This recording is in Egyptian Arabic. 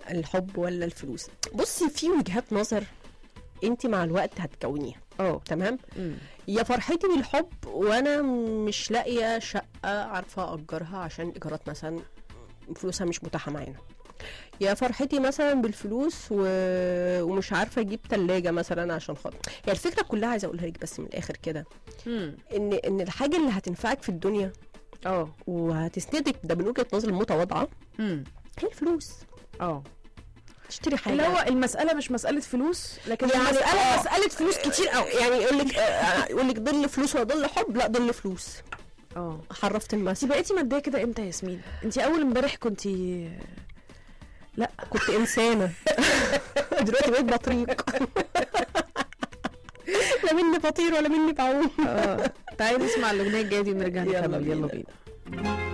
الحب ولا الفلوس بصي في وجهات نظر انت مع الوقت هتكونيها اه تمام مم. يا فرحتي بالحب وانا مش لاقيه شقه عارفه اجرها عشان الايجارات مثلا فلوسها مش متاحه معانا يا فرحتي مثلا بالفلوس و... ومش عارفه اجيب تلاجة مثلا عشان خاطر هي الفكره كلها عايزه اقولها لك بس من الاخر كده مم. ان ان الحاجه اللي هتنفعك في الدنيا اه وهتسندك ده من وجهه نظر المتواضعه مم. هي الفلوس اه تشتري حاجه اللي هو المسألة مش مسألة فلوس لكن يعني المسألة آه. مسألة فلوس كتير قوي يعني يقول لك يقول لك ضل فلوس ولا ضل حب لا ضل فلوس اه حرفت انت المثل بقيتي مادية كده امتى يا ياسمين؟ انت اول امبارح كنتي لا كنت انسانه دلوقتي بقيت بطريق لا مني فطير ولا مني بعوم اه تعالي نسمع الاغنية الجاية دي ونرجع يلا نكمل يلا بينا. بينا